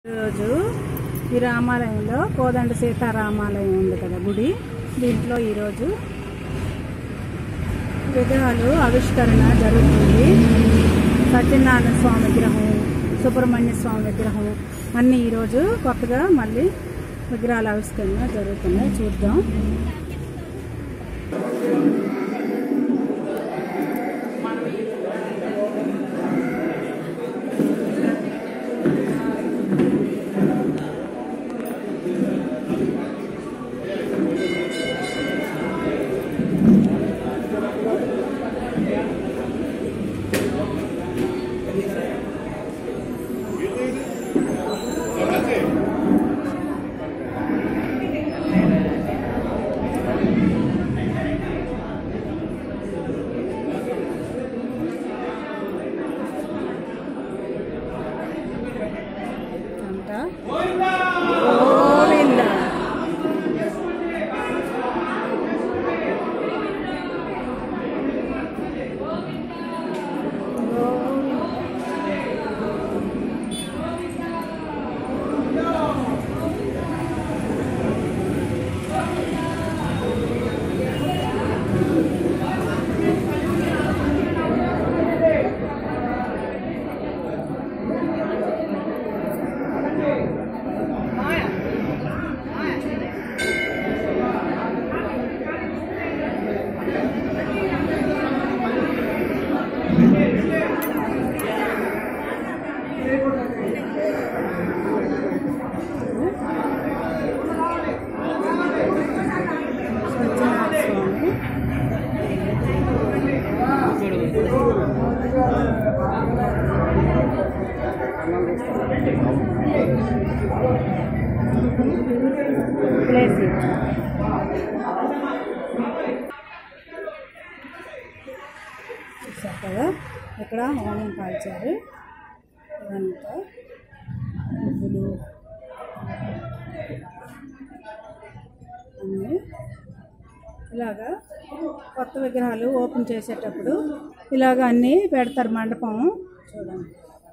ఈరోజు ఈ రామాలయంలో కోదండ సీతారామాలయం ఉంది కదా గుడి దీంట్లో ఈరోజు విగ్రహాలు ఆవిష్కరణ జరుగుతుంది సత్యనారాయణ స్వామి విగ్రహం సుబ్రహ్మణ్య స్వామి విగ్రహం అన్నీ ఈరోజు కొత్తగా మళ్ళీ విగ్రహాలు ఆవిష్కరణ జరుగుతున్నాయి చూద్దాం అంట గోవింద సత్యనారాయణ స్వామి ప్లేస్ ఇది. చూసారు కదా ఇక్కడ హోమం కాల్చారు ఇదంతా పువ్వులు అన్నీ ఇలాగా కొత్త విగ్రహాలు ఓపెన్ చేసేటప్పుడు ఇలాగ అన్నీ పెడతారు మండపం చూడండి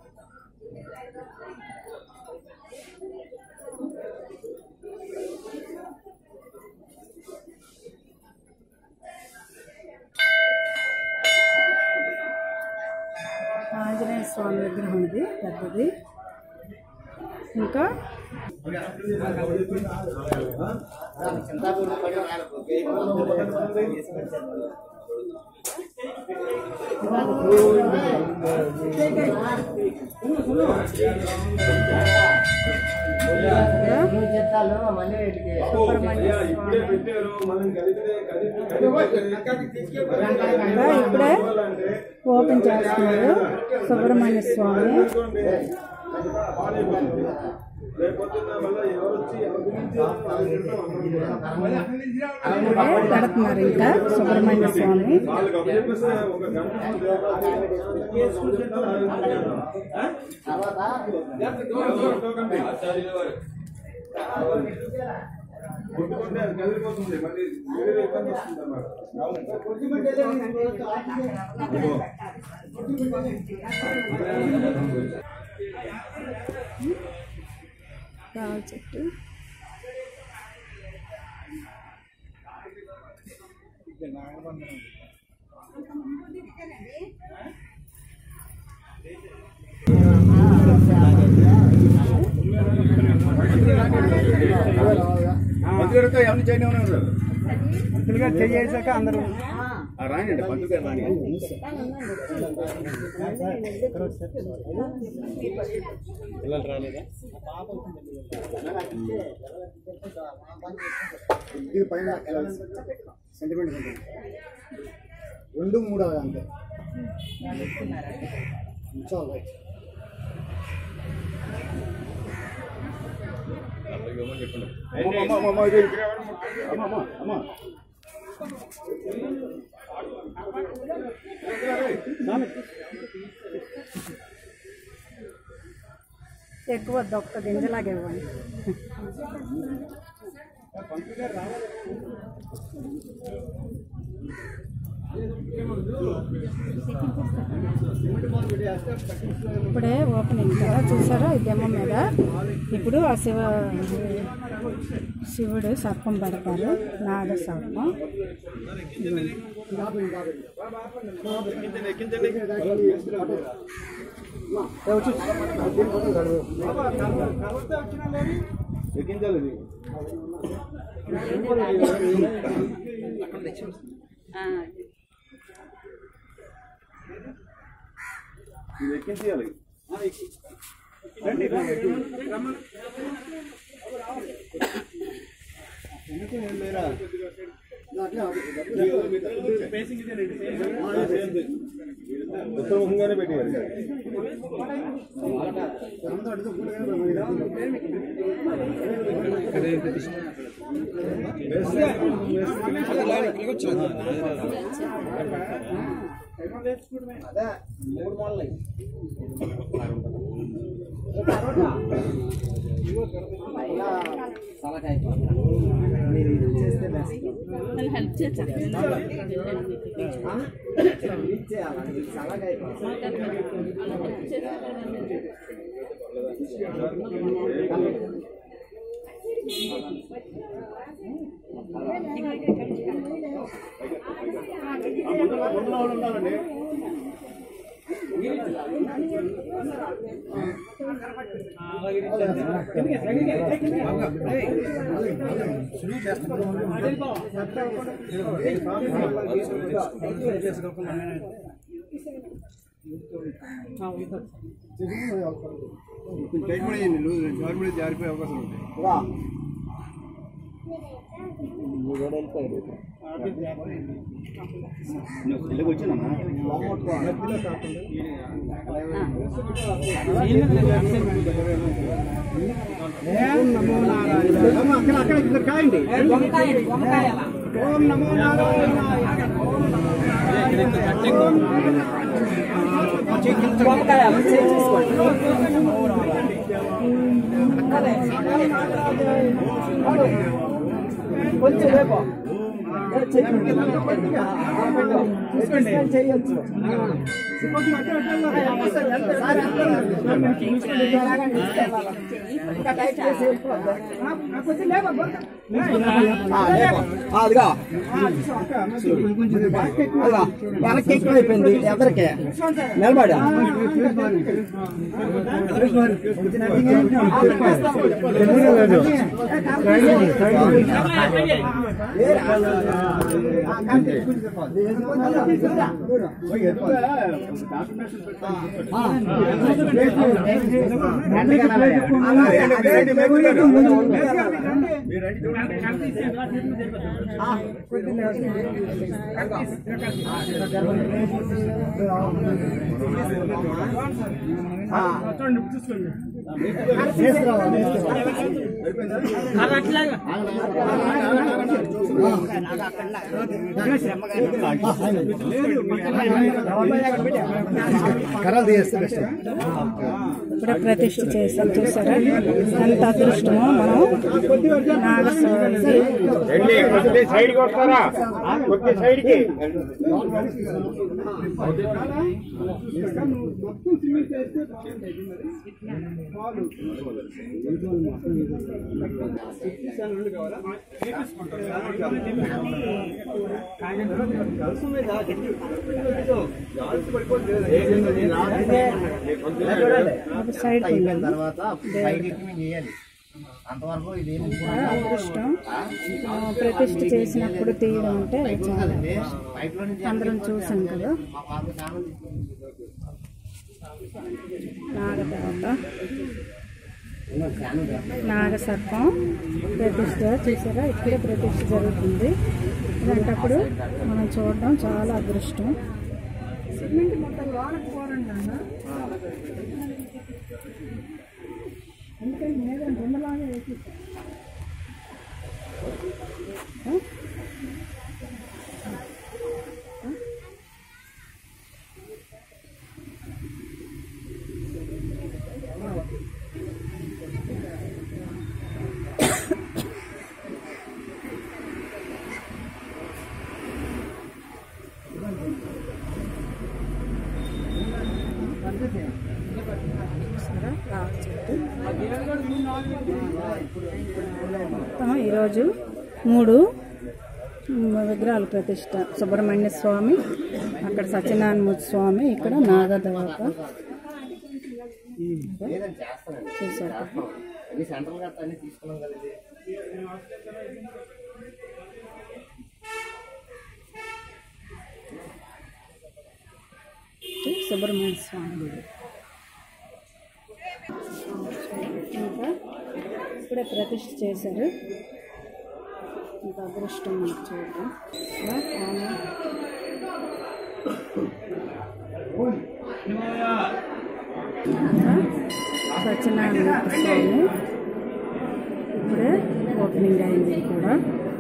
ఆంజనేయ స్వామి విగ్రహం ఇది పెద్దది ఇంకా సుబ్రహ్మణ్య స్వామి ఇంకా ఇప్పుడే ఓపెన్ చేస్తున్నారు సుబ్రహ్మణ్య స్వామి ఇప్పుడే పెడుతున్నారు ఇంకా సుబ్రహ్మణ్య స్వామి కదిలిపోతుంది మళ్ళీ వేరే ఇబ్బంది వస్తుంది రావి చెట్టు మంత్రిగారితో ఎవరిని చేయని ఉన్నారు మంత్రులుగా చేసాక అందరూ రానియండి పంతులు గారు రాని ఇది పైన సెంటిమెంట్ ఉంటుంది రెండు మూడు అంతే చాలా రైట్ ఎక్కువ వద్దు ఒక్క గింజలాగే ఇవ్వండి ఇప్పుడే ఓపెనింగ్ కదా చూసారా ఈ దెమ్మ మీద ఇప్పుడు ఆ శివ శివుడు సర్పం పెడతారు నాగ సర్పం ఎక్కించాలి ఇది. ఇది ఎక్కించాలి ఉత్తముఖంగానే పెట్టేయాలి కొంచెం టైట్ కూడా చేయండి లూజ్ షార్ట్ కూడా జారిపోయే అవకాశం ఉంది ఇళ్ళకి వచ్చినా అక్కడ అక్కడ ఇక్కడ కాయండి ఓం నమో నారాయణాయ కొంచెం రేపు చేయొచ్చు అదిగా అదిగా వెనక్కి ఎక్కువైపోయింది ఎవరికి నిలబడా కర్రలు తీస్తే బెస్ట్ ఇప్పుడు ప్రతిష్ఠ చేసాం చూసారా ఎంత అదృష్టమో మనం నాగస్వామి సైడ్కి వస్తారా కొద్ది సైడ్కి ఒక సైడ్ అయిపోయిన తర్వాత సైడ్ చేయాలి అంతవరకు ఇది అదృష్టం ఆ, ప్రతిష్ఠ చేసినప్పుడు తీయడం అంటే చాలా పైప్ లో నుంచి అందరం చూసాం కదా మా పాప స్నానం నాగదేవత నాగసర్పం ప్రతిష్ఠ చూసారా ఇక్కడే ప్రతిష్ఠ జరుగుతుంది ఇలాంటప్పుడు మనం చూడడం చాలా అదృష్టం సిమెంట్ మొత్తం లోనకు పోరండి అన్న ఎందుకంటే మీద రెండులాగా వేసి మొత్తం ఈరోజు మూడు మ్, విగ్రహాలు ప్రతిష్ట సుబ్రహ్మణ్య స్వామి అక్కడ సత్యనారాయణమూర్తి స్వామి ఇక్కడ నాగదేవత లేదండి చేస్తానండి చూసారు చేస్తాం అన్ని సెంట్రల్ గా అన్ని తీసుకున్నాం కదా ఇది సుబ్రహ్మణ్య స్వామి గుడి ఇంకా ఇప్పుడే ప్రతిష్ఠ చేశారు ఇంకా అదృష్టం మనకు చూడటం ఇలా ఆమె ఇంకా సత్యనారాయణ స్వామి ఇప్పుడే ఓపెనింగ్ అయింది ఇది కూడా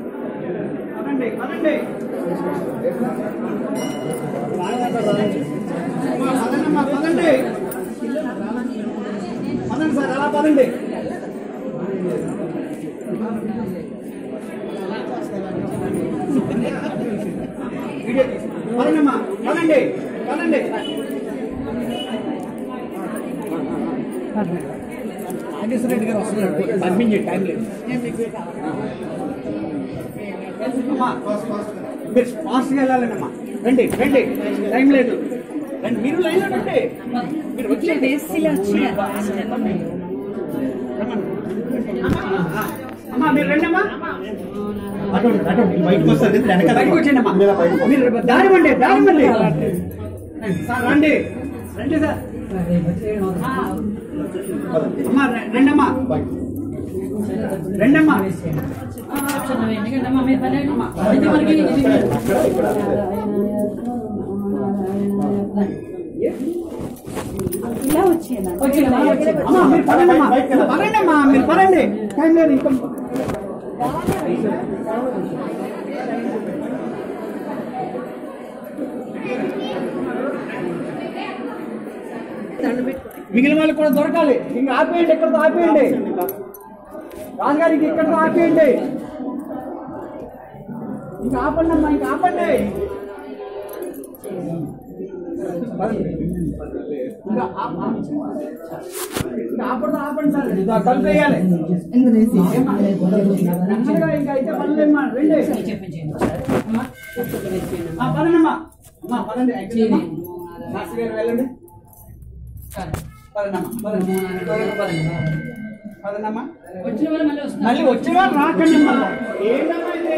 రెడ్డి గారు వస్తున్నారు పంపించండి టైం లేదు అమ్మా మీరు ఫాస్ట్గా వెళ్ళాలండి అమ్మా రండి రండి టైం లేదు రండి మీరు లైన్లో రండి మీరు వచ్చేయండి రమ్మని. ఆ, అమ్మా మీరు రండి అమ్మా అటువంటి అటువంటి బయటకు వస్తుంది బయటకు వచ్చేయండి అమ్మా మీరు దారి వండి దారి వండి సార్ రండి రండి సార్ అమ్మా రండి అమ్మా రెండమ్మా ఇలా వచ్చేయండి అమ్మా మీరు పదండి అమ్మా పదండి అమ్మా మీరు పదండి టైం లేదు ఇంకా మిగిలిన వాళ్ళకి కూడా దొరకాలి ఇంకా ఆపేయండి ఇక్కడతో ఆపేయండి రాజుగారికి ఇక్కడతో ఆపేయండి ఇంకా ఆపండి అమ్మా ఇంకా ఆపండి ఇంకా ఆప్- ఆప్- ఇంకా ఆపండి ఆపండి సార్ ఇంకా తలుపు వేయాలి ఏమ్మా? నెమ్మదిగా ఇంకా అయితే పనులేమ్మా రండి అమ్మా. ఆ, పదండమ్మా అమ్మా పదండి ఎక్కడమ్మా? మాస్టర్ గారు వెళ్ళండి పదండమ్మా పదండి త్వరగా పదండి పదండమ్మా మళ్ళీ వచ్చిన వాళ్ళు రాకండి అమ్మా ఏంటమ్మా ఇది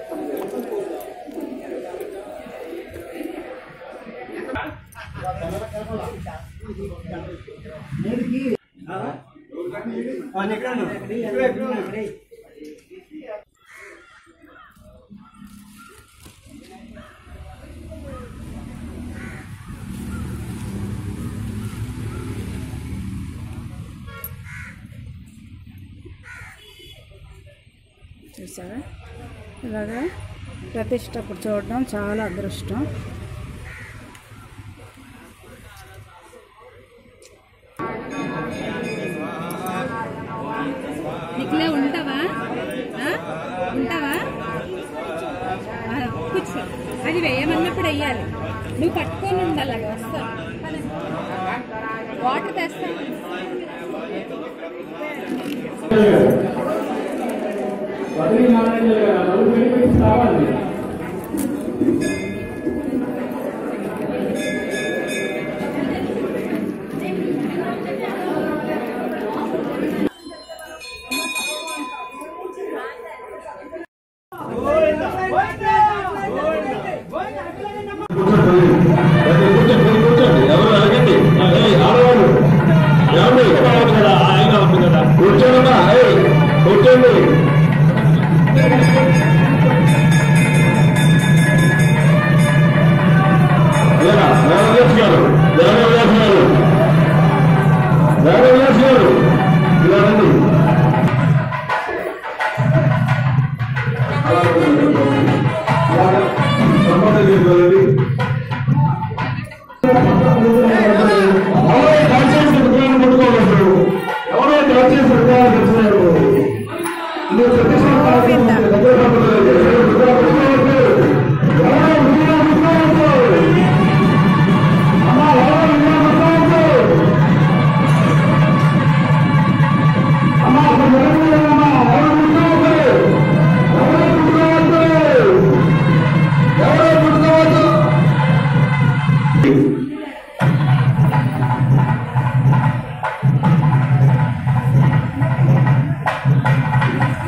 ఆ, నేను ఎక్కడ ఉన్నాను? ఇక్కడ, ఇక్కడ ఉన్నాను. చూసారా ఇలాగా ప్రతిష్ట అప్పుడు చూడడం చాలా అదృష్టం నీకులే ఉంటావా ఆ? ఉంటావా ఆ, కూర్చో అది వేయమన్నప్పుడు వెయ్యాలి నువ్వు పట్టుకొని ఉండాలి అలాగా వస్తా వాటర్ తెస్తా కూర్చోండి వేదవ్యాస్ గారు వేదవ్యాస్ గారు వేదవ్యాస్ గారు ఇలా రండి సంబంధం చేసుకోవాలండి ఎవరో దయచేసి విగ్రహాన్ని పట్టుకోవాలి ఎవరో దయచేసి విగ్రహాన్ని తెచ్చుకున్నారు నువ్వు ప్రతిష్ట దగ్గర పట్టుకోలేదు. విగ్రహం పట్టుకోవద్దు. ఎవరో విగ్రహం పట్టుకోవద్దు. అమ్మా ఎవరో విగ్రహం పట్టుకోవద్దు. అమ్మా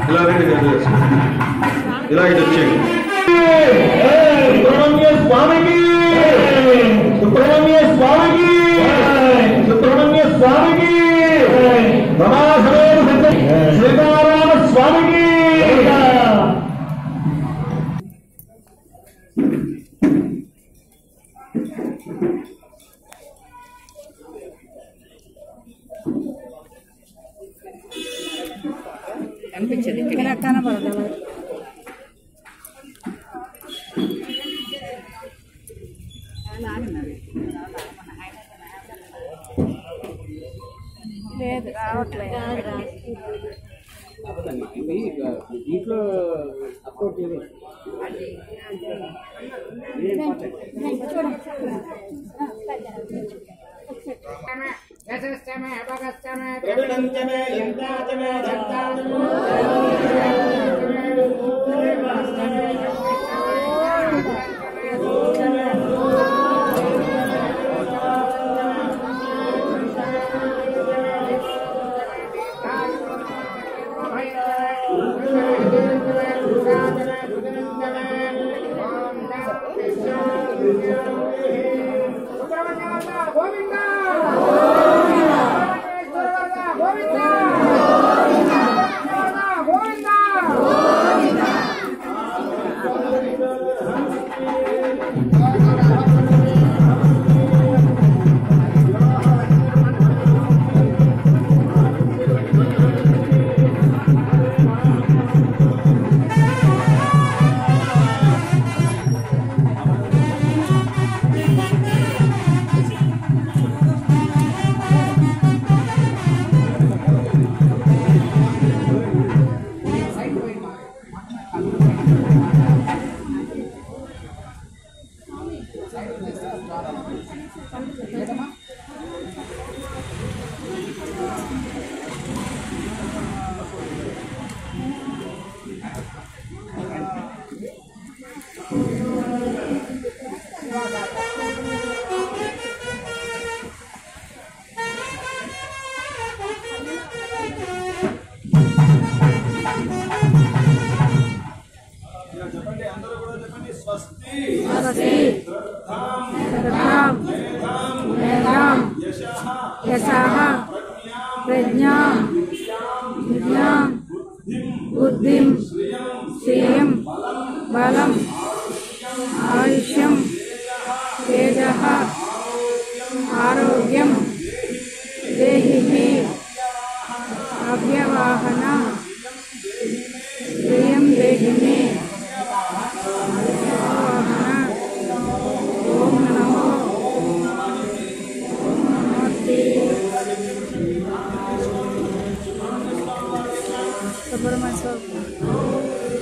ఇలా రండి దయచేసి. ఇలా ఇటు వచ్చేయండి సుబ్రహ్మణ్య స్వామికి సుబ్రహ్మణ్య స్వామికి సుబ్రహ్మణ్య స్వామికి రమాసమేత సీతారామ స్వామికి కనిపించదు ఇక్కడ కనబడదు లేదు రావట్లేదు దీంట్లో అప్లోడ్ చేయలేదు యశః ప్రజ్ఞా విజ్ఞా బుద్ధిం శ్రియం బలం ఆయుష్యం తేజ ఆరోగ్యం దేహి అవ్యవాహన శ్రియం దేహిని అవ్యవాహన ఓం నమో సుబ్రహ్మణ్య స్వామి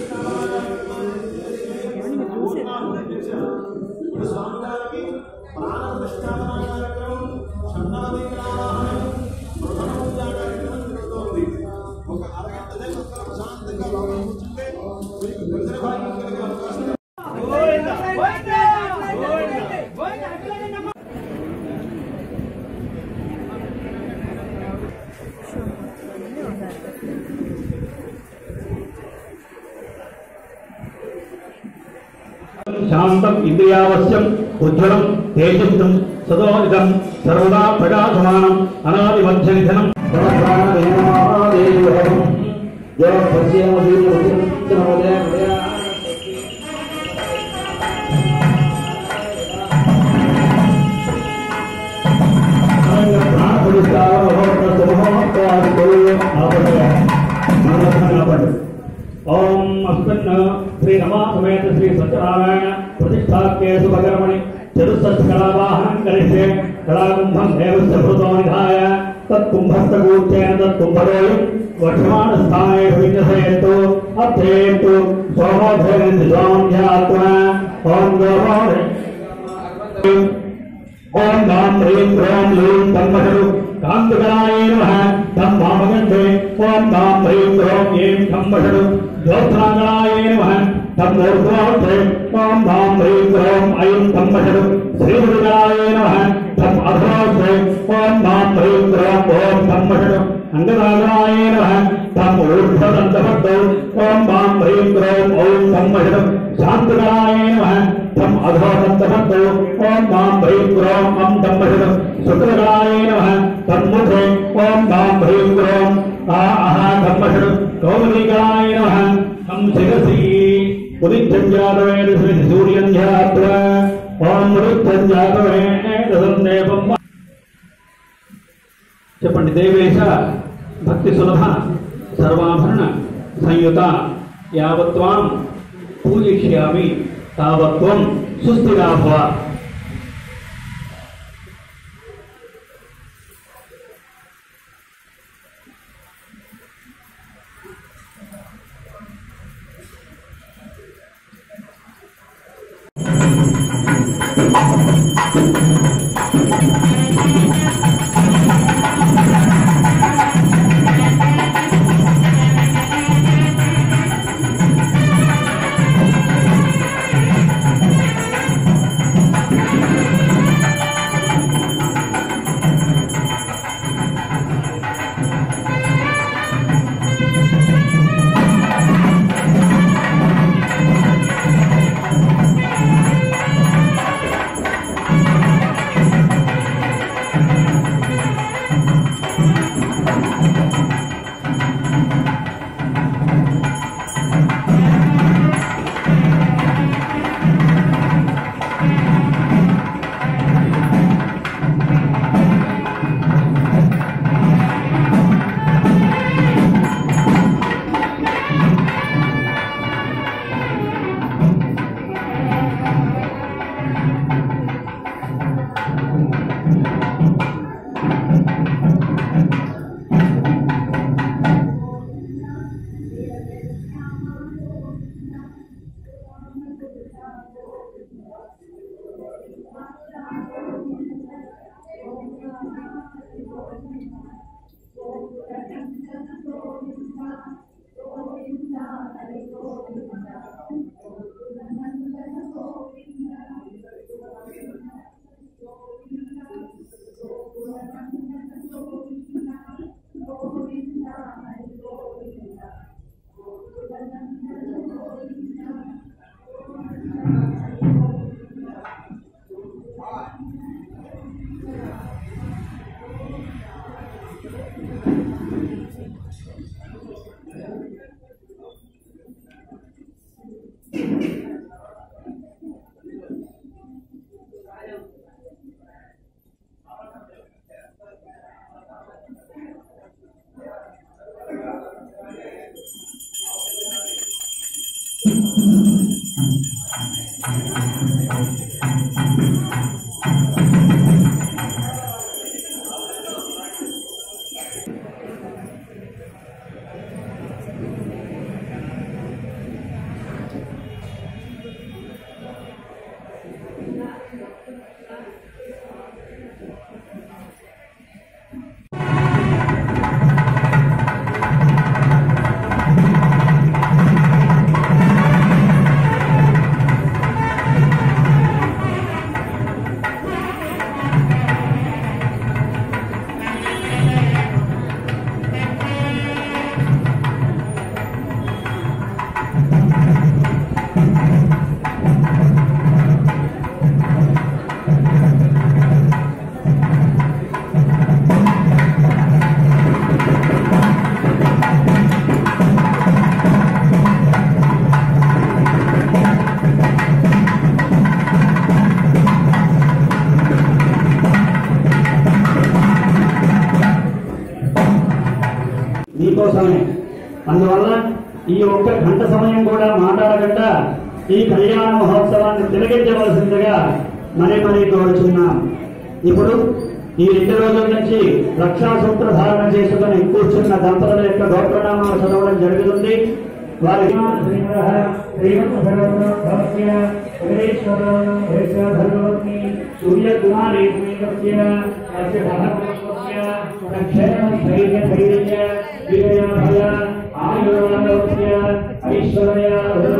శాంతం ఇంద్రియావశ్యం ఉజ్వలం తేజస్తం సదోనిదం సర్వదా ప్రకాశమానం అనాదిమధ్యంధనం ఓం అస్మిన్ శ్రీ రమా సమేత శ్రీ సత్యనారాయణ ప్రతిష్టాఖ్యే శుభకర్మణి చతుస్సకళావాహనం కలిసే కళాకుంభం దేవస్య భృతో నిధాయ తత్కుంభస్థగూర్చేన తత్కుంభరోయం వర్షమాణస్థానేషు విన్యసయత్తు అర్థయేత్తు సోమోధేన స్వామ్యాత్మ ఓం గోహోరే ఓం గాం హ్రీం హ్రోం లూం తన్మషడు కాంతుకరాయ నమః తం వామగంధే ఓం గాం హ్రీం హ్రోం ఏం తన్మషడు జ్యోత్సాంగరాయ నమః తం ఊర్ధ్వార్థే ఓం గాం హ్రీం హ్రోం ఐం తన్మషడు శ్రీమృగరాయ నమః తం అధోర్థే ఓం గాం హ్రీం హ్రోం ఓం తన్మషడు అంగదాగరాయ నమః తమ్ ఊర్ధ్వదంతమద్దౌ ఓం వాం హ్రీం క్రోం ఓం తం మహిళం శాంతకరాయ నమః తం అధోదంతమద్దౌ ఓం వాం హ్రీం క్రోం ఓం తం మహిళం శుక్రకరాయ నమః తం ముఖే ఓం వాం హ్రీం క్రోం ఆ అహా తం మహిళం కౌమదీకరాయ నమః తం శిరసి ఉదిత్యంజాతమే సూర్యం ధ్యాత్వా ఓం మృత్యంజాతమే దేవం చెప్పండి దేవేశ భక్తి సులభ సర్వాభరణ సంయుత యావత్వాం పూజిష్యామి తావత్వం సుస్థిరా భవ మీకోసమే అందువల్ల ఈ ఒక్క గంట సమయం కూడా మాట్లాడకుండా ఈ కళ్యాణ మహోత్సవాన్ని తిలగించవలసిందిగా మరీ మరీ కోరుచున్నాం ఇప్పుడు ఈ రెండు రోజుల నుంచి రక్షాసూత్ర ధారణ చేసుకుని కూర్చున్న దంపతుల యొక్క గోత్రనామాలు చదవడం జరుగుతుంది వారి సూర్యకుమారి ఐశ్వర్య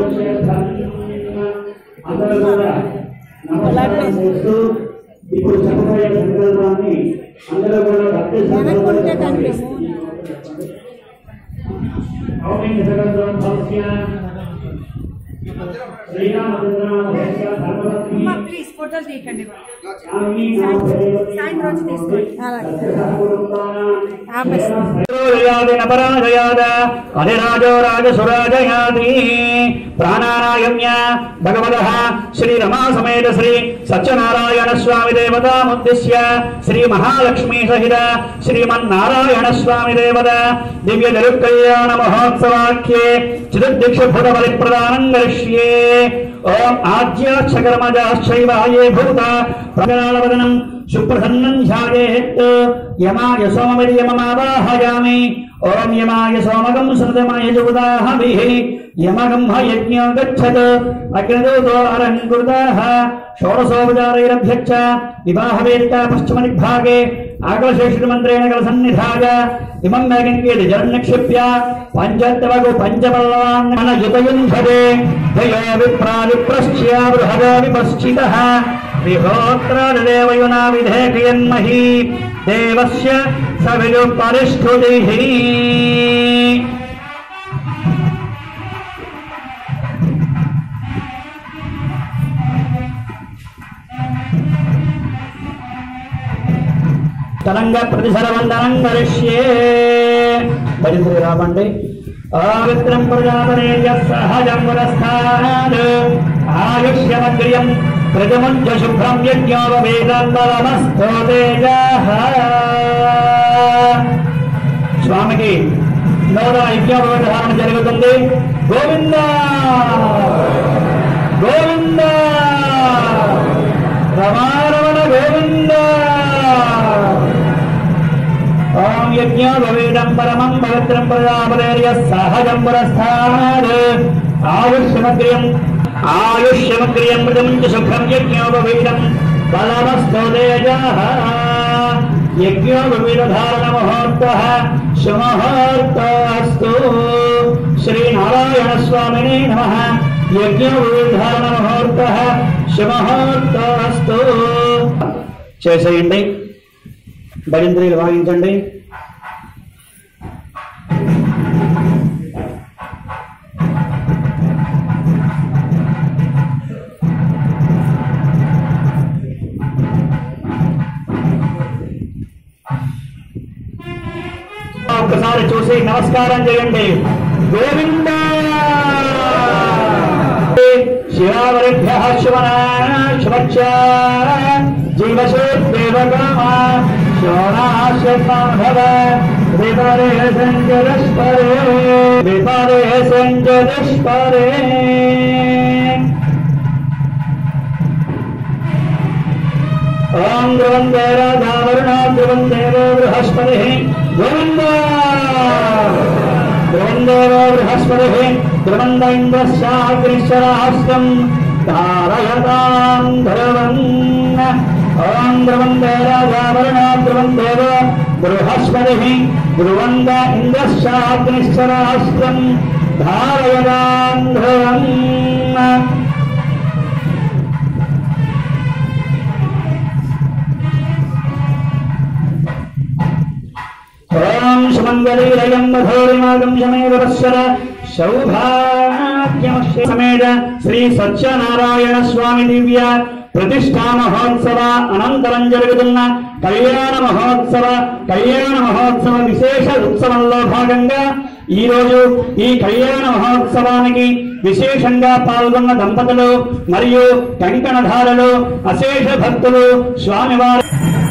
అందరూ కూడా నమస్కారం చేస్తూ ఇప్పుడు చెప్పబోయే సంకల్పాన్ని అందరూ కూడా భక్తి సంకల్పం వెనక్కుంటే చెప్పండి. కనిపిస్తుంది ప్లీజ్ ఫోటోలు తీయకండి పరాజయాద అధిరాజో రాజసురాజయాది ప్రాణానాయమ్య భగవత శ్రీ రమా సమేత శ్రీ సత్యనారాయణ స్వామి దేవతాముద్దిశ్య శ్రీ మహాలక్ష్మీ సహిత శ్రీమన్నారాయణ స్వామి దేవత దివ్య జరుకల్యాణ మహోత్సవాఖ్యే చతుర్దిక్షభూత బలి ప్రదానం కరిష్యే ఓం ఆజ్యాక్షకర్మజాశ్చైవ ఏ భూత ప్రగణాలవదనం సుప్రసన్నం ధ్యాయేత్ యమాయ సోమమిది యమమావాహయామి ఓం యమాయ సోమగం సృతమాయ జుదాహభిః యమగం యజ్ఞో గచ్చత్ అగ్నిదూతో అలంకృతాః షోడశోపచారైరభ్యచ్చ వివాహవేదికా పశ్చిమదిగ్భాగే ఆకలశేషుమంత్రేణ కల సన్నిధాయ ఇమం మేఘంకేది జలనిక్షిప్య పంచత్వగు పంచపల్లవాన్ యుతయుంధరే దయో విప్రావిప్రశ్చ్య బృహదో విపశ్చితః విహోత్రాదేవయునా విధేకయన్మహీ దేవస్య సవిలు పరిష్ఠుతిః తరంగ ప్రతిసరవందనం కరిష్యే దరిద్ర రామండి ఆవిత్రం ప్రజాపనేయ సహజం పురస్థానాద్ ఆయుష్యమగ్రియం ప్రజముంచ శుభ్రం యజ్ఞోపవేదంబలమస్థో తేజః స్వామికి నూర యజ్ఞోపవేధారణ జరుగుతుంది గోవింద గోవింద రమారమణ గోవింద ఓం యజ్ఞో భవేదం పరమం పవిత్రం ప్రజాపదేర్య సహజం పురస్థానాద్ ఆయుష్యమగ్రియం ఆయుష్యమగ్రియం మృతముంచ శుభ్రం యజ్ఞోపవేదం బలమస్తో తేజః యజ్ఞోపవేదధారణ ముహూర్తః సుముహూర్తస్తు శ్రీనారాయణ స్వామినే నమః యజ్ఞోపవేదధారణ ముహూర్తః సుముహూర్తస్తు చేసేయండి భరింద్రీలు వాయించండి ఒక్కసారి చూసి నమస్కారం చేయండి గోవింద శివావరిభ్య శివనారాయణ శివచ్చ జీవశోద్దేవకామ శోణాశభవ విపరే సంజరస్పరే విపరే సంజరస్పరే ఓం ధ్రువం దేవదావరుణ ధ్రువం దేవో బృహస్పతి గోవింద ధ్రువం దేవో బృహస్పతి ధ్రువంద ఇంద్రశాగ్నిశ్వరాస్తం తారయతాం ధ్రువం ఓం ధ్రువం దేవదావరుణ ధ్రువం దేవో బృహస్పతి ధ్రువంద ఇంద్రశాగ్నిశ్వరాస్తం ధారయతాం ధ్రువం ఓం సుమంగళీలయం మధోరిమాగం శమేవ వత్సర సౌభాగ్యమస్య సమేత శ్రీ సత్యనారాయణ స్వామి దివ్య ప్రతిష్టా మహోత్సవ అనంతరం జరుగుతున్న కళ్యాణ మహోత్సవ కళ్యాణ మహోత్సవ విశేష ఉత్సవంలో భాగంగా ఈ రోజు ఈ కళ్యాణ మహోత్సవానికి విశేషంగా పాల్గొన్న దంపతులు మరియు కంకణధారులు అశేష భక్తులు స్వామివారి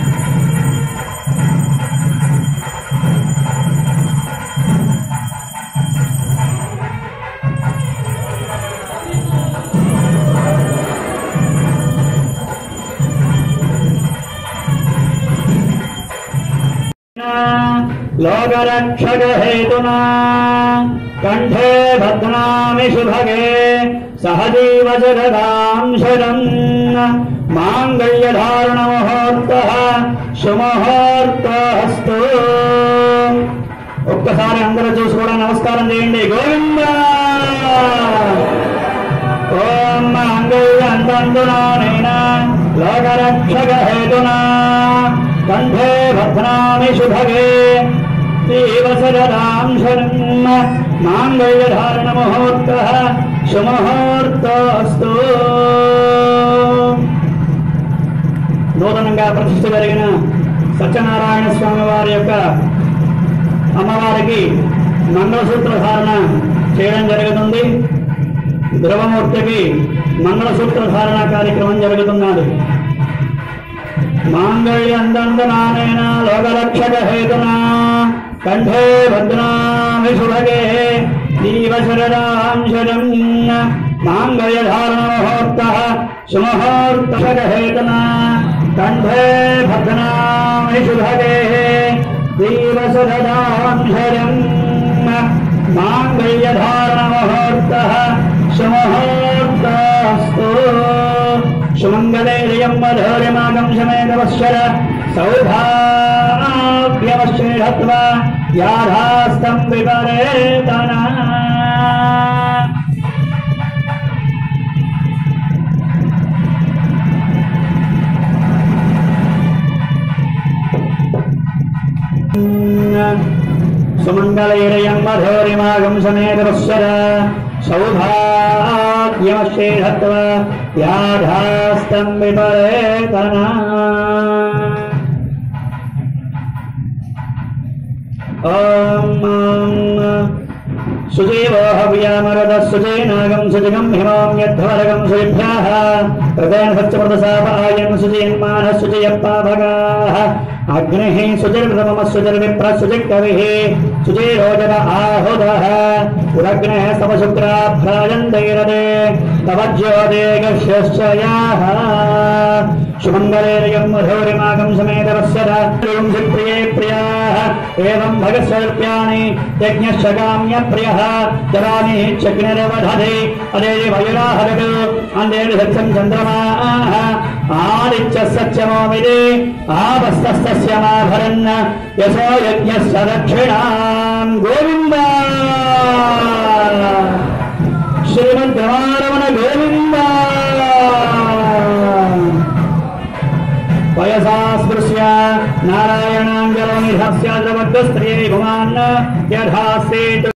లోకరక్షకహేతునా కంఠే భద్నామి శుభగే సహజీవ జగదాం శరం మాంగళ్యధారణ ముహూర్త సుముహూర్తస్తు ఒక్కసారి అందరూ చూసి కూడా నమస్కారం చేయండి గోవింద ఓం మాంగళ్యంతందునా లోకరక్షక హేతునా కంఠే భద్నామి శుభగే దేవ సరదాం శరణ్ మాంగళ్యధారణ ముహూర్త సుముహూర్తస్తు నూతనంగా ప్రతిష్ఠ జరిగిన సత్యనారాయణ స్వామి వారి యొక్క అమ్మవారికి మంగళసూత్ర ధారణ చేయడం జరుగుతుంది ధ్రువమూర్తికి మంగళసూత్ర ధారణ కార్యక్రమం జరుగుతున్నది మాంగళ్యందందనానేన లోకరక్షక హేతునా కంఠే భద్రామిషుభగే జీవశరదాంశరం మాంగళ్యధారణ ముహూర్త సుముహూర్తక హేతునా కంఠే భద్రామిషుభగే జీవశరదాంశరం మాంగళ్యధారణ ముహూర్త సుముహూర్తస్తు సుమంగళేయం మధురిమాగం శమేధవశ్వర సౌభాగ్యవశ్రేహత్వ యాధాస్తం విపరేతన సుమంగళైరయం మధురిమాగం సమేధవశ్వర సౌభాగ్యమశ్రేహత్వ యాధాస్తం విపరేతన ఓం సుజీవో హవ్యామరద సుజేనాగం సుజగం హిమాం యధ్వరగం సుభ్యాః ప్రదేన సత్యమృతసాపాయన్ సుజయన్మాన సుజయప్పాభగాః అగ్నిః సుజర్మమ సుజర్విప్ర సుజకవిః సుజేరోజన ఆహుదః పురగ్నః సమశుక్రాభ్రాజन्तైరదే తవ జ్యోతిగశ్యశ్చయాః సుమంగళేరయం మధురిమాగం సమేతవస్సర ప్రియే ప్రియాः एवं भगस्वर्प्याणि यज्ञश्च काम्य प्रियः जरामि चग्निरवधते अदे वयुराहरग अन्देन सत्यं चन्द्रमाः आदित्य सत्यमोमिदे आवस्तस्तस्य माभरन् यशो यज्ञस्य दक्षिणाम् गोविन्द श्रीमद्रमारमण गोविन्द वयसा स्पृश्य नारायणाङ्गलो निधस्य द्रवद्स्त्रियै भुमान् यथास्ते